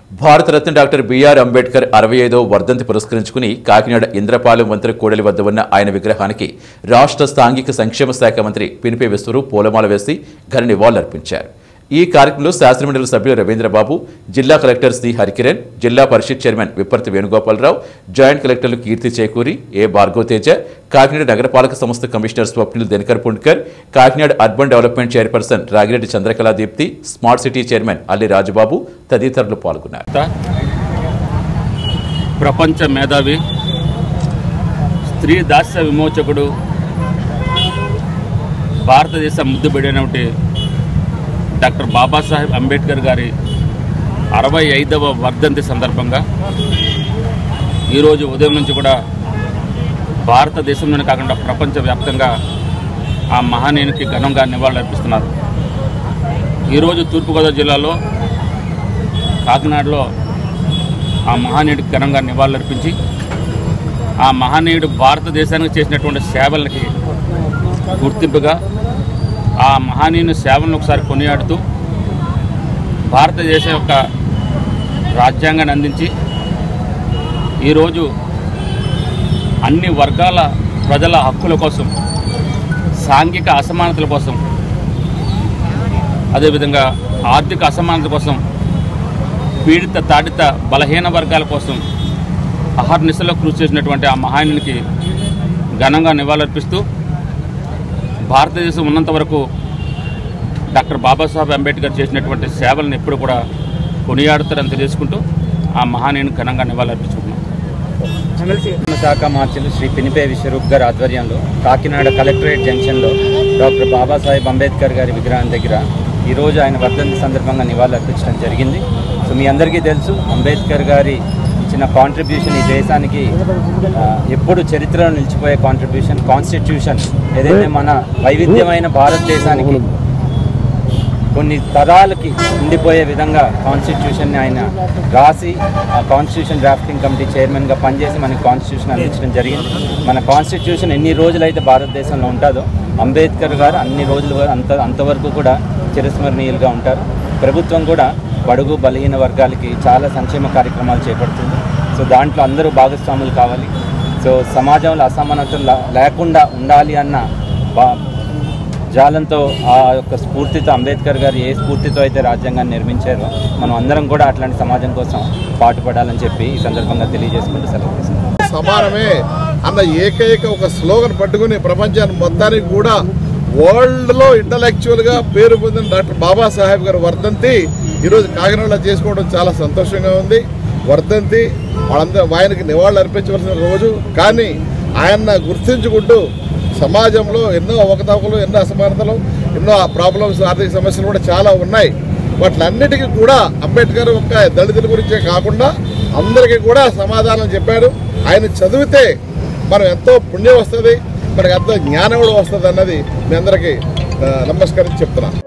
Bharat Ratna doctor BR Ambedkar అరవై ఐదో వర్ధంతి పురస్కరించుకుని కాకినాడ ఇంద్రపాలెం వంతెన కూడలి వద్ద ఉన్న ఆయన విగ్రహానికి రాష్ట్ర సాంఘిక సంక్షేమ శాఖ మంత్రి పినిపే విశ్వరు పూలమాల వేసి ఘన నివాళులర్పించారు ఈ కార్యక్రమంలో శాసనమండలి సభ్యులు రవీంద్రబాబు జిల్లా కలెక్టర్ సి హరికిరణ్ జిల్లా పరిషత్ చైర్మన్ విప్పర్తి వేణుగోపాలరావు జాయింట్ కలెక్టర్లు కీర్తి చేకూరి ఏ భార్గవ్ తేజ కాకినాడ నగరపాలక సంస్థ commissioner Swapnil Dinakar Pundkar Kakinada urban development chairperson Ragireddy Chandrakala Deepthi smart city chairman Alli Rajubabu తదితరులు పాల్గొన్నారు ప్రపంచ మేధావి స్త్రీ దాస్య విమోచకుడు భారతదేశ ముద్దుబిడినటువంటి డాక్టర్ బాబాసాహెబ్ అంబేద్కర్ గారి అరవై ఐదవ వర్ధంతి సందర్భంగా ఈరోజు ఉదయం నుంచి కూడా భారతదేశంలోనే కాకుండా ప్రపంచవ్యాప్తంగా ఆ మహానీయునికి ఘనంగా నివాళులర్పిస్తున్నారు ఈరోజు తూర్పుగోదావరి జిల్లాలో కాకినాడలో ఆ మహానీయుడికి ఘనంగా నివాళులర్పించి ఆ మహానీయుడు భారతదేశానికి చేసినటువంటి సేవలకి గుర్తింపుగా ఆ మహానీయుని సేవలను ఒకసారి కొనియాడుతూ భారతదేశం యొక్క రాజ్యాంగాన్ని అందించి ఈరోజు అన్ని వర్గాల ప్రజల హక్కుల కోసం సాంఘిక అసమానతల కోసం అదేవిధంగా ఆర్థిక అసమానత కోసం పీడిత తాడిత బలహీన వర్గాల కోసం అహర్నిశలో కృషి చేసినటువంటి ఆ మహానునికి ఘనంగా నివాళులర్పిస్తూ భారతదేశం ఉన్నంత వరకు డాక్టర్ బాబాసాహెబ్ అంబేద్కర్ చేసినటువంటి సేవలను ఎప్పుడు కూడా కొనియాడుతారని తెలియజేసుకుంటూ ఆ మహానీయుని ఘనంగా నివాళులర్పించుకుంటున్నాం శాఖ మార్చులు శ్రీ పినిపే విశ్వరూప్ గారి ఆధ్వర్యంలో కాకినాడ కలెక్టరేట్ జంక్షన్లో డాక్టర్ బాబాసాహెబ్ అంబేద్కర్ గారి విగ్రహం దగ్గర ఈరోజు ఆయన వర్ధంతి సందర్భంగా నివాళులు అర్పించడం జరిగింది సో మీ అందరికీ తెలుసు అంబేద్కర్ గారి ఇచ్చిన కాంట్రిబ్యూషన్ ఈ దేశానికి ఆ, ఎప్పుడు చరిత్రలో నిలిచిపోయే కాంట్రిబ్యూషన్ కాన్స్టిట్యూషన్ ఏదైతే మన వైవిధ్యమైన భారతదేశానికి కొన్ని తరాలకి ఉండిపోయే విధంగా కాన్స్టిట్యూషన్ని ఆయన రాసి ఆ కాన్స్టిట్యూషన్ డ్రాఫ్టింగ్ కమిటీ చైర్మన్గా పనిచేసి మనకి కాన్స్టిట్యూషన్ అందించడం జరిగింది మన కాన్స్టిట్యూషన్ ఎన్ని రోజులైతే భారతదేశంలో ఉంటుందో అంబేద్కర్ గారు అన్ని రోజులు వర- అంత అంతవరకు కూడా చిరస్మరణీయులుగా ఉంటారు ప్రభుత్వం కూడా బడుగు బలహీన వర్గాలకి చాలా సంక్షేమ కార్యక్రమాలు చేపడుతుంది సో దాంట్లో అందరూ భాగస్వాములు కావాలి సో సమాజంలో అసమానతలు లా- లేకుండా ఉండాలి అన్న బా జాలంతో ఆ యొక్క స్ఫూర్తితో అంబేద్కర్ గారు ఏ స్ఫూర్తితో అయితే రాజ్యాంగాన్ని నిర్మించారో మనం అందరం కూడా అట్లాంటి సమాజం కోసం పాటుపడాలని చెప్పి ఈ సందర్భంగా తెలియజేసుకుంటూ సెలవు తీసుకుంటాం సమానమే అన్న ఏకైక ఒక స్లోగన్ పట్టుకుని ప్రపంచాన్ని మొత్తానికి కూడా వరల్డ్ లో ఇంటలెక్చువల్ గా పేరు పొందిన డాక్టర్ బాబాసాహెబ్ గారి వర్ధంతి ఈరోజు కాకినాడలో చేసుకోవడం చాలా సంతోషంగా ఉంది వర్ధంతి వాళ్ళందరూ ఆయనకి నివాళులు అర్పించవలసిన రోజు కానీ ఆయన గుర్తించుకుంటూ సమాజంలో ఎన్నో అవకతవకలు ఎన్నో అసమానతలు ఎన్నో ప్రాబ్లమ్స్ ఆర్థిక సమస్యలు కూడా చాలా ఉన్నాయి వాటిలన్నిటికీ కూడా అంబేద్కర్ ఒక్క దళితుల గురించే కాకుండా అందరికీ కూడా సమాధానం చెప్పాడు ఆయన చదివితే మనం ఎంతో పుణ్యం వస్తుంది మనకు ఎంతో జ్ఞానం కూడా వస్తుంది అన్నది మీ అందరికీ ఆ, నమస్కరించి చెప్తున్నాను